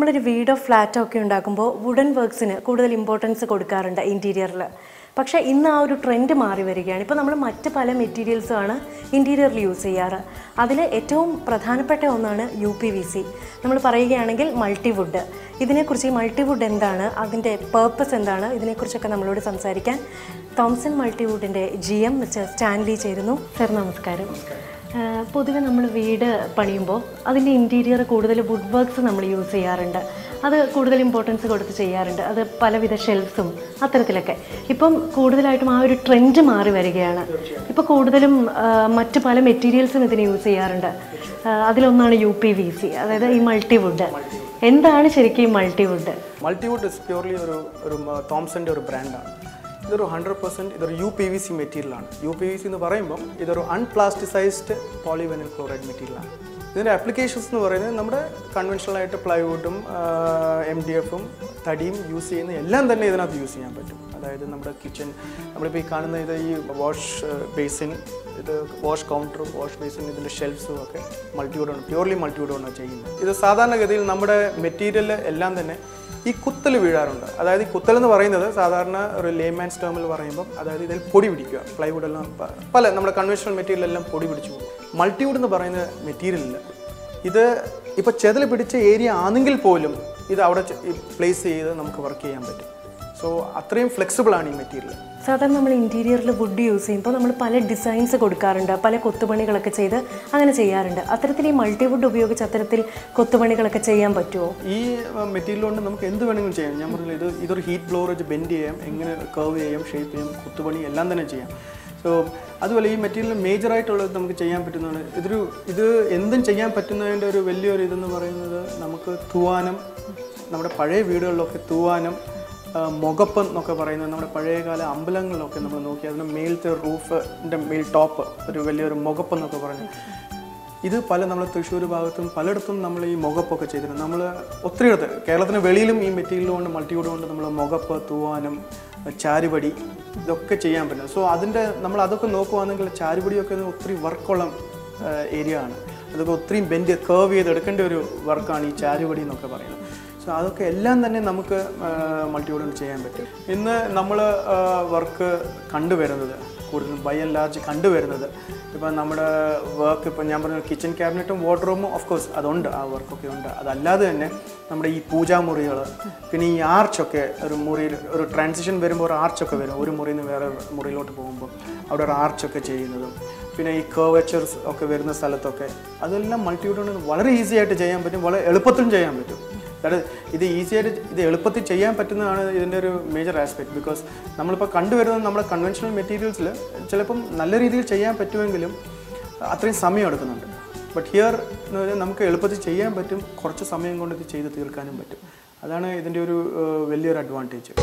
നമ്മളൊരു വീടോ ഫ്ലാറ്റോ ഒക്കെ ഉണ്ടാക്കുമ്പോൾ വുഡൻ വർക്ക്സിന് കൂടുതൽ ഇമ്പോർട്ടൻസ് കൊടുക്കാറുണ്ട് ഇൻറ്റീരിയറിൽ പക്ഷേ ഇന്ന് ആ ഒരു ട്രെൻഡ് മാറി വരികയാണ് ഇപ്പോൾ നമ്മൾ മറ്റ് പല മെറ്റീരിയൽസുമാണ് ഇൻറ്റീരിയറിൽ യൂസ് ചെയ്യാറ് അതിൽ ഏറ്റവും പ്രധാനപ്പെട്ട ഒന്നാണ് യു പി വി സി നമ്മൾ പറയുകയാണെങ്കിൽ മൾട്ടിവുഡ് ഇതിനെക്കുറിച്ച് ഈ മൾട്ടിവുഡ് എന്താണ് അതിൻ്റെ പേർപ്പസ് എന്താണ് ഇതിനെക്കുറിച്ചൊക്കെ നമ്മളോട് സംസാരിക്കാൻ തോംസൺ മൾട്ടിവുഡിൻ്റെ ജി എം മിസ്റ്റർ സ്റ്റാൻലി ചേരുന്നു സർ നമസ്കാരം ആഹ് പൊതുവെ നമ്മൾ വീട് പണിയുമ്പോൾ അതിൻ്റെ ഇൻറ്റീരിയർ കൂടുതൽ വുഡ് വർക്ക്സ് നമ്മൾ യൂസ് ചെയ്യാറുണ്ട് അത് കൂടുതൽ ഇമ്പോർട്ടൻസ് കൊടുത്ത് ചെയ്യാറുണ്ട് അത് പലവിധ ഷെൽഫ്സും അത്തരത്തിലൊക്കെ ഇപ്പം കൂടുതലായിട്ടും ആ ഒരു ട്രെൻഡ് മാറി വരികയാണ് ഇപ്പോൾ കൂടുതലും ആഹ് മറ്റ് പല മെറ്റീരിയൽസും ഇതിന് യൂസ് ചെയ്യാറുണ്ട് ആഹ് അതിലൊന്നാണ് യു പി വി സി അതായത് ഈ മൾട്ടിവുഡ് എന്താണ് ശരിക്കും ഈ മൾട്ടിവുഡ് മൾട്ടിവുഡ് ഇസ് പ്യൂർലി ഒരു ഒരു തോംസൻ്റെ ഒരു ബ്രാൻഡാണ് ഇതൊരു ഹൺഡ്രഡ് പെർസെൻറ്റ് ഇതൊരു യു പി വി സി മെറ്റീരിയലാണ് യു പി വി സി എന്ന് പറയുമ്പം ഇതൊരു അൺപ്ലാസ്റ്റിസൈസ്ഡ് പോളിവെനൽ ക്ലോറൈഡ് മെറ്റീരിയലാണ് ഇതിൻ്റെ ആപ്ലിക്കേഷൻസ് എന്ന് പറയുന്നത് നമ്മുടെ കൺവെൻഷണൽ ആയിട്ട് പ്ലൈവുഡും എം ഡി എഫും തടിയും യൂസ് ചെയ്യുന്ന എല്ലാം തന്നെ ഇതിനകത്ത് യൂസ് ചെയ്യാൻ പറ്റും അതായത് നമ്മുടെ കിച്ചൺ നമ്മളിപ്പോൾ ഈ കാണുന്ന ഇത് ഈ വാഷ് ബേസിൻ ഇത് വാഷ് കൗണ്ടറും വാഷ് ബേസിൻ ഇതിൻ്റെ ഷെൽഫ്സും ഒക്കെ മൾട്ടിവുഡാണ് പ്യൂർലി മൾട്ടിവുഡാണ് ചെയ്യുന്നത് ഇത് സാധാരണഗതിയിൽ നമ്മുടെ മെറ്റീരിയൽ എല്ലാം തന്നെ ഈ കുത്തൽ വീഴാറുണ്ട് അതായത് ഈ കുത്തൽ എന്ന് പറയുന്നത് സാധാരണ ഒരു ലേമാൻസ് ടേമിൽ പറയുമ്പോൾ അതായത് ഇതിൽ പൊടി പിടിക്കുക പ്ലൈവുഡ് എല്ലാം പ- പല നമ്മുടെ കൺവെൻഷണൽ മെറ്റീരിയൽ എല്ലാം പൊടി പിടിച്ചു പോകും മൾട്ടിവുഡ് എന്ന് പറയുന്ന മെറ്റീരിയലിൽ ഇത് ഇപ്പോൾ ചെതൽ പിടിച്ച ഏരിയ ആണെങ്കിൽ പോലും ഇത് അവിടെ പ്ലേസ് ചെയ്ത് നമുക്ക് വർക്ക് ചെയ്യാൻ പറ്റും സോ അത്രയും ഫ്ലെക്സിബിൾ ആണ് ഈ മെറ്റീരിയൽ സാധാരണ നമ്മൾ ഇൻറ്റീരിയറിൽ വുഡ് യൂസ് ചെയ്യുമ്പോൾ നമ്മൾ പല ഡിസൈൻസ് കൊടുക്കാറുണ്ട് പല കൊത്തുപണികളൊക്കെ ചെയ്ത് അങ്ങനെ ചെയ്യാറുണ്ട് അത്തരത്തിൽ ഈ മൾട്ടിവുഡ് ഉപയോഗിച്ച് അത്തരത്തിൽ കൊത്തുപണികളൊക്കെ ചെയ്യാൻ പറ്റുമോ ഈ മെറ്റീരിയൽ കൊണ്ട് നമുക്ക് എന്ത് വേണമെങ്കിലും ചെയ്യാം ഞാൻ പറഞ്ഞില്ല ഇത് ഇതൊരു ഹീറ്റ് ബ്ലോർ വെച്ച് ബെൻഡ് ചെയ്യാം എങ്ങനെ കർവ് ചെയ്യാം ഷേപ്പ് ചെയ്യാം കുത്തുപണി എല്ലാം തന്നെ ചെയ്യാം സോ അതുപോലെ ഈ മെറ്റീരിയൽ മേജറായിട്ടുള്ളത് നമുക്ക് ചെയ്യാൻ പറ്റുന്നതാണ് ഇതൊരു ഇത് എന്തും ചെയ്യാൻ പറ്റുന്നതിൻ്റെ ഒരു വലിയൊരു ഇതെന്ന് പറയുന്നത് നമുക്ക് തൂവാനം നമ്മുടെ പഴയ വീടുകളിലൊക്കെ തൂവാനം ആ, മുഖപ്പം എന്നൊക്കെ പറയുന്നത് നമ്മുടെ പഴയകാല അമ്പലങ്ങളിലൊക്കെ നമ്മൾ നോക്കി അതിന് മേലത്തെ റൂഫിൻ്റെ മേൽ ടോപ്പ് ഒരു വലിയൊരു മുഖപ്പം എന്നൊക്കെ പറഞ്ഞു ഇത് പല നമ്മൾ തൃശ്ശൂർ ഭാഗത്തും പലയിടത്തും നമ്മൾ ഈ മുഖപ്പൊക്കെ ചെയ്തിട്ടുണ്ട് നമ്മൾ ഒത്തിരിയിടത്ത് കേരളത്തിന് വെളിയിലും ഈ മെറ്റീരിയൽ കൊണ്ട് മൾട്ടിവുഡ് കൊണ്ട് നമ്മൾ മുഖപ്പ് തൂവാനം ചാരുപടി ഇതൊക്കെ ചെയ്യാൻ പറ്റും സോ അതിൻ്റെ നമ്മൾ അതൊക്കെ നോക്കുവാണെങ്കിൽ ചാരുപടിയൊക്കെ ഒത്തിരി വർക്കുള്ള ഏരിയ ആണ് അതൊക്കെ ഒത്തിരി ബെൻഡ് കേർവ് ചെയ്ത് എടുക്കേണ്ട ഒരു വർക്കാണ് ഈ ചാരുപടി എന്നൊക്കെ പറയുന്നത് സോ അതൊക്കെ എല്ലാം തന്നെ നമുക്ക് മൾട്ടിവുഡ് ചെയ്യാൻ പറ്റും ഇന്ന് നമ്മൾ വർക്ക് കണ്ടുവരുന്നത് കൂടുതലും ബൈ ആൻഡ് ലാർജ് കണ്ടുവരുന്നത് ഇപ്പം നമ്മുടെ വർക്ക് ഇപ്പം ഞാൻ പറഞ്ഞ കിച്ചൺ ക്യാബിനറ്റും വാർഡ്റൂമും ഓഫ് കോഴ്സ് അതുണ്ട് ആ വർക്കൊക്കെ ഉണ്ട് അതല്ലാതെ തന്നെ നമ്മുടെ ഈ പൂജാമുറികൾ പിന്നെ ഈ ആർച്ചൊക്കെ ഒരു മുറിയിൽ ഒരു ട്രാൻസിഷൻ വരുമ്പോൾ ഒരു ആർച്ചൊക്കെ വരും ഒരു മുറിയിൽ നിന്ന് വേറെ മുറിയിലോട്ട് പോകുമ്പോൾ അവിടെ ഒരു ആർച്ചൊക്കെ ചെയ്യുന്നതും പിന്നെ ഈ കേർവച്ചേഴ്സ് ഒക്കെ വരുന്ന സ്ഥലത്തൊക്കെ അതെല്ലാം മൾട്ടിവുഡ് വളരെ ഈസി ആയിട്ട് ചെയ്യാൻ പറ്റും വളരെ എളുപ്പത്തിലും ചെയ്യാൻ പറ്റും അതായത് ഇത് ഈസി ആയിട്ട് ഇത് എളുപ്പത്തിൽ ചെയ്യാൻ പറ്റുന്നതാണ് ഇതിൻ്റെ ഒരു മേജർ ആസ്പെക്ട് ബിക്കോസ് നമ്മളിപ്പോൾ കണ്ടുവരുന്നത് നമ്മുടെ കൺവെൻഷണൽ മെറ്റീരിയൽസിൽ ചിലപ്പം നല്ല രീതിയിൽ ചെയ്യാൻ പറ്റുമെങ്കിലും അത്രയും സമയം എടുക്കുന്നുണ്ട് ബട്ട് ഹിയർ എന്ന് പറഞ്ഞാൽ നമുക്ക് എളുപ്പത്തിൽ ചെയ്യാൻ പറ്റും കുറച്ച് സമയം കൊണ്ട് ഇത് ചെയ്ത് തീർക്കാനും പറ്റും അതാണ് ഇതിൻ്റെ ഒരു ഏഹ്, വലിയൊരു അഡ്വാൻറ്റേജ്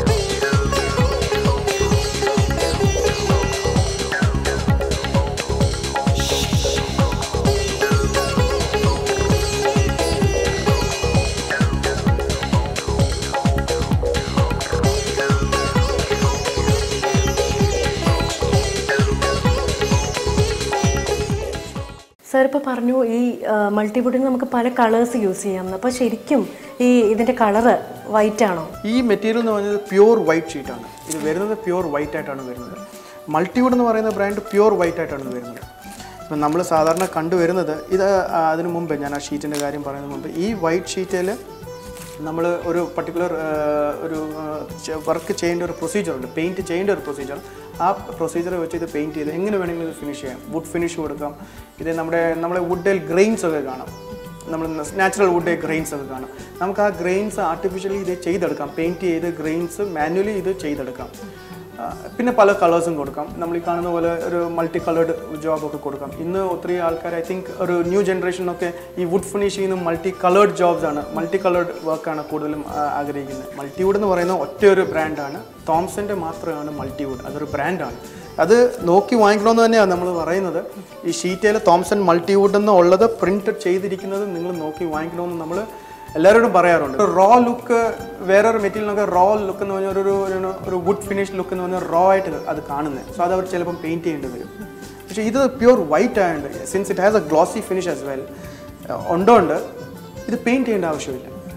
സാർ ഇപ്പോൾ പറഞ്ഞു ഈ മൾട്ടിവുഡിന് നമുക്ക് പല കളേഴ്സ് യൂസ് ചെയ്യാം അപ്പോൾ ശരിക്കും ഈ ഇതിൻ്റെ കളറ് വൈറ്റ് ആണോ ഈ മെറ്റീരിയൽ എന്ന് പറയുന്നത് പ്യൂർ വൈറ്റ് ഷീറ്റാണ് ഇത് വരുന്നത് പ്യൂർ വൈറ്റ് ആയിട്ടാണ് വരുന്നത് മൾട്ടിവുഡ് എന്ന് പറയുന്ന ബ്രാൻഡ് പ്യൂർ വൈറ്റ് ആയിട്ടാണ് വരുന്നത് ഇപ്പം നമ്മൾ സാധാരണ കണ്ടുവരുന്നത് ഇത് ആ, അതിന് മുമ്പ് ഞാൻ ആ ഷീറ്റിൻ്റെ കാര്യം പറയുന്നതിന് മുമ്പ് ഈ വൈറ്റ് ഷീറ്റിൽ നമ്മൾ ഒരു പർട്ടിക്കുലർ ഒരു വർക്ക് ചെയ്യേണ്ട ഒരു പ്രൊസീജിയർ ഉണ്ട് പെയിൻറ്റ് ചെയ്യേണ്ട ഒരു പ്രൊസീജിയർ ആ പ്രൊസീജിയർ വെച്ച് ഇത് പെയിൻറ്റ് ചെയ്ത് എങ്ങനെ വേണമെങ്കിലും ഇത് ഫിനിഷ് ചെയ്യാം വുഡ് ഫിനിഷ് കൊടുക്കാം ഇത് നമ്മുടെ നമ്മുടെ വുഡിൽ ഗ്രെയിൻസ് ഒക്കെ കാണാം നമ്മൾ നാച്ചുറൽ വുഡ് ഗ്രെയിൻസ് ഒക്കെ കാണാം നമുക്ക് ആ ഗ്രെയിൻസ് ആർട്ടിഫിഷ്യലി ഇത് ചെയ്തെടുക്കാം പെയിൻറ്റ് ചെയ്ത് ഗ്രെയിൻസ് മാനുവലി ഇത് ചെയ്തെടുക്കാം ആ, പിന്നെ പല കളേഴ്സും കൊടുക്കാം നമ്മൾ ഈ കാണുന്ന പോലെ ഒരു മൾട്ടി കളേർഡ് ജോബൊക്കെ കൊടുക്കാം ഇന്ന് ഒത്തിരി ആൾക്കാർ ഐ തിങ്ക് ഒരു ന്യൂ ജനറേഷനൊക്കെ ഈ വുഡ് ഫിനിഷ് ചെയ്യുന്ന മൾട്ടി കളേർഡ് ജോബ്സ് ആണ് മൾട്ടി കളേർഡ് വർക്കാണ് കൂടുതലും ആ, ആഗ്രഹിക്കുന്നത് മൾട്ടിവുഡ് എന്ന് പറയുന്ന ഒറ്റ ഒരു ബ്രാൻഡാണ് തോംസൻ്റെ മാത്രമാണ് മൾട്ടിവുഡ് അതൊരു ബ്രാൻഡാണ് അത് നോക്കി വാങ്ങിക്കണമെന്ന് തന്നെയാണ് നമ്മൾ പറയുന്നത് ഈ ഷീറ്റയിൽ തോംസൺ മൾട്ടിവുഡ് എന്ന് ഉള്ളത് പ്രിന്റ് ചെയ്തിരിക്കുന്നത് നിങ്ങൾ നോക്കി വാങ്ങിക്കണമെന്ന് നമ്മൾ എല്ലാവരോടും പറയാറുണ്ട് റോ ലുക്ക് വേറൊരു മെറ്റീരിയലിനൊക്കെ റോ ലുക്ക് എന്ന് പറഞ്ഞാൽ ഒരു ഒരു- ഒരു വുഡ് ഫിനിഷ് ലുക്ക് എന്ന് പറഞ്ഞാൽ റോ ആയിട്ട് അത് കാണുന്നത് സോ അത് അവർ ചിലപ്പം പെയിൻറ്റ് ചെയ്യേണ്ടി വരും പക്ഷേ ഇത് പ്യൂർ വൈറ്റ് ആയതുകൊണ്ട് since it has a glossy finish as well ഉണ്ടോണ്ട് ഇത് പെയിൻറ്റ് ചെയ്യേണ്ട ആവശ്യമില്ല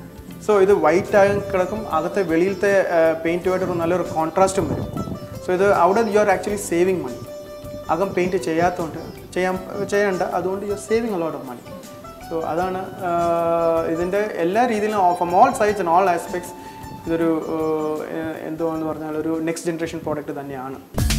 സോ ഇത് വൈറ്റ് ആയി കിടക്കും അകത്തെ വെളിയിലത്തെ പെയിൻറ്റുമായിട്ട് ഒരു നല്ലൊരു കോൺട്രാസ്റ്റും വരും സോ ഇത് അവിടെ you are actually saving money അകം പെയിൻറ്റ് ചെയ്യാത്തതുകൊണ്ട് ചെയ്യാൻ ചെയ്യണ്ട അതുകൊണ്ട് you are saving a lot of money so അതാണ് ഇതിൻ്റെ എല്ലാ രീതിയിലും from all sides and all aspects ഇതൊരു ആഹ്, എന്തുവാന്ന് പറഞ്ഞാൽ ഒരു നെക്സ്റ്റ് ജനറേഷൻ പ്രോഡക്റ്റ് തന്നെയാണ്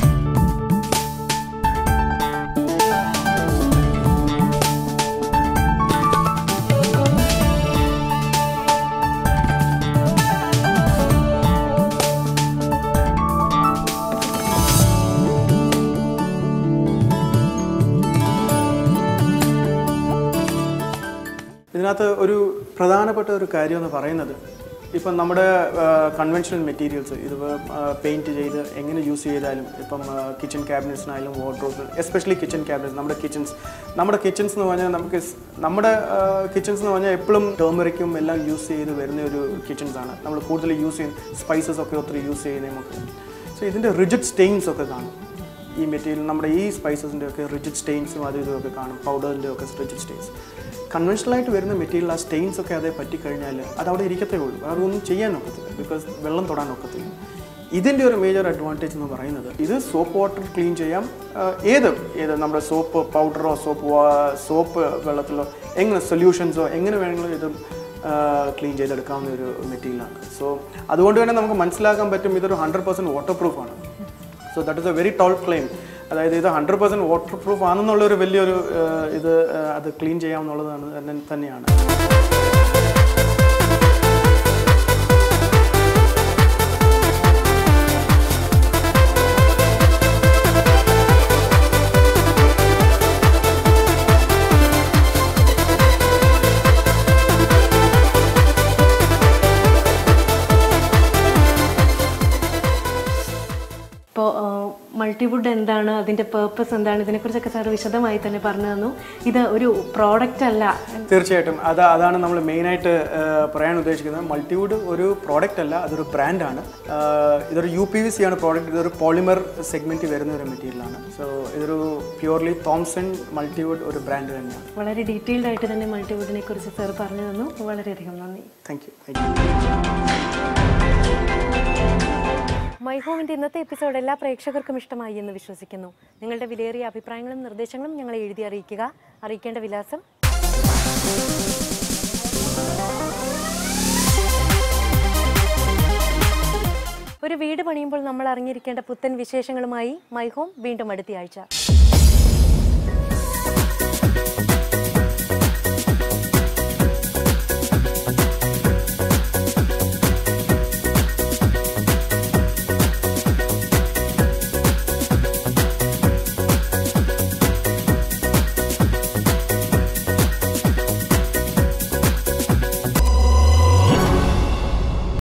ഇതിനകത്ത് ഒരു പ്രധാനപ്പെട്ട ഒരു കാര്യം എന്ന് പറയുന്നത് ഇപ്പം നമ്മുടെ കൺവെൻഷണൽ മെറ്റീരിയൽസ് ഇത് പെയിൻറ്റ് ചെയ്ത് എങ്ങനെ യൂസ് ചെയ്താലും ഇപ്പം കിച്ചൺ ക്യാബിനറ്റ്സിനായാലും വാർഡ്രോബ് എസ്പെഷ്യലി കിച്ചൺ ക്യാബിനറ്റ്സ് നമ്മുടെ കിച്ചൺസ് നമ്മുടെ കിച്ചൺസ് എന്ന് പറഞ്ഞാൽ നമുക്ക് സ്- നമ്മുടെ കിച്ചൺസ് എന്ന് പറഞ്ഞാൽ എപ്പോഴും ടേമറിക്കും എല്ലാം യൂസ് ചെയ്ത് വരുന്ന ഒരു കിച്ചൺസ് ആണ് നമ്മൾ കൂടുതൽ യൂസ് ചെയ്യുന്ന സ്പൈസസ് ഒക്കെ ഒത്തിരി യൂസ് ചെയ്യുന്നതുമൊക്കെ സോ ഇതിൻ്റെ റിജിഡ് സ്റ്റെയിൻസ് ഒക്കെ കാണും ഈ മെറ്റീരിയൽ നമ്മുടെ ഈ സ്പൈസസിൻ്റെ ഒക്കെ റിജിഡ് സ്റ്റെയിൻസും അതും ഇതും ഒക്കെ കാണും പൗഡറിൻ്റെ ഒക്കെ റിജിഡ് സ്റ്റെയിൻസ് കൺവെൻഷണലായിട്ട് വരുന്ന മെറ്റീരിയൽ ആ സ്റ്റെയിൻസ് ഒക്കെ അതേ പറ്റിക്കഴിഞ്ഞാൽ അത് അവിടെ ഇരിക്കത്തേ ഉള്ളൂ വേറെ ഒന്നും ചെയ്യാൻ ഒക്കത്തില്ല ബിക്കോസ് വെള്ളം തൊടാൻ ഒക്കത്തില്ല ഇതിൻ്റെ ഒരു മേജർ അഡ്വാൻറ്റേജ് എന്ന് പറയുന്നത് ഇത് സോപ്പ് വാട്ടർ ക്ലീൻ ചെയ്യാം ആ, ഏത് ഏത് നമ്മുടെ സോപ്പ് പൗഡറോ സോപ്പ് സോപ്പ് വെള്ളത്തിലോ എങ്ങനെ സൊല്യൂഷൻസോ എങ്ങനെ വേണമെങ്കിലും ഇത് ക്ലീൻ ചെയ്തെടുക്കാവുന്ന ഒരു മെറ്റീരിയലാണ് സോ അതുകൊണ്ട് തന്നെ നമുക്ക് മനസ്സിലാക്കാൻ പറ്റും ഇതൊരു ഹൺഡ്രഡ് പെർസെൻറ്റ് വാട്ടർ പ്രൂഫാണ് so that is a very tall claim അതായത് ഇത് ഹൺഡ്രഡ് പെർസെൻറ്റ് വാട്ടർ പ്രൂഫ് ആണെന്നുള്ളൊരു വലിയൊരു ആ, ഇത് ആ, അത് ക്ലീൻ ചെയ്യാമെന്നുള്ളതാണ് തന്നെ തന്നെയാണ് ഇപ്പോൾ മൾട്ടിവുഡ് എന്താണ് അതിൻ്റെ പേർപ്പസ് എന്താണ് ഇതിനെക്കുറിച്ചൊക്കെ സാർ വിശദമായി തന്നെ പറഞ്ഞു തന്നു ഇത് ഒരു പ്രോഡക്റ്റ് അല്ല തീർച്ചയായിട്ടും അത് അതാണ് നമ്മൾ മെയിനായിട്ട് പറയാൻ ഉദ്ദേശിക്കുന്നത് മൾട്ടിവുഡ് ഒരു പ്രോഡക്റ്റ് അല്ല അതൊരു ബ്രാൻഡാണ് ഇതൊരു യു പി വി സി ആണ് പ്രോഡക്റ്റ് ഇതൊരു പോളിമർ സെഗ്മെൻറ്റ് വരുന്ന ഒരു മെറ്റീരിയലാണ് സോ ഇതൊരു പ്യുവർലി തോംസൺ മൾട്ടിവുഡ് ഒരു ബ്രാൻഡ് തന്നെയാണ് വളരെ ഡീറ്റെയിൽഡ് ആയിട്ട് തന്നെ മൾട്ടിവുഡിനെ കുറിച്ച് സാർ പറഞ്ഞു തന്നു വളരെയധികം നന്ദി thank you thank you my ഹോമിൻ്റെ ഇന്നത്തെ എപ്പിസോഡ് എല്ലാ പ്രേക്ഷകർക്കും ഇഷ്ടമായി എന്ന് വിശ്വസിക്കുന്നു നിങ്ങളുടെ വിലയേറിയ അഭിപ്രായങ്ങളും നിർദ്ദേശങ്ങളും ഞങ്ങളെ എഴുതി അറിയിക്കുക അറിയിക്കേണ്ട വിലാസം ഒരു വീട് പണിയുമ്പോൾ നമ്മൾ അറിഞ്ഞിരിക്കേണ്ട പുത്തൻ വിശേഷങ്ങളുമായി മൈ ഹോം വീണ്ടും അടുത്തയാഴ്ച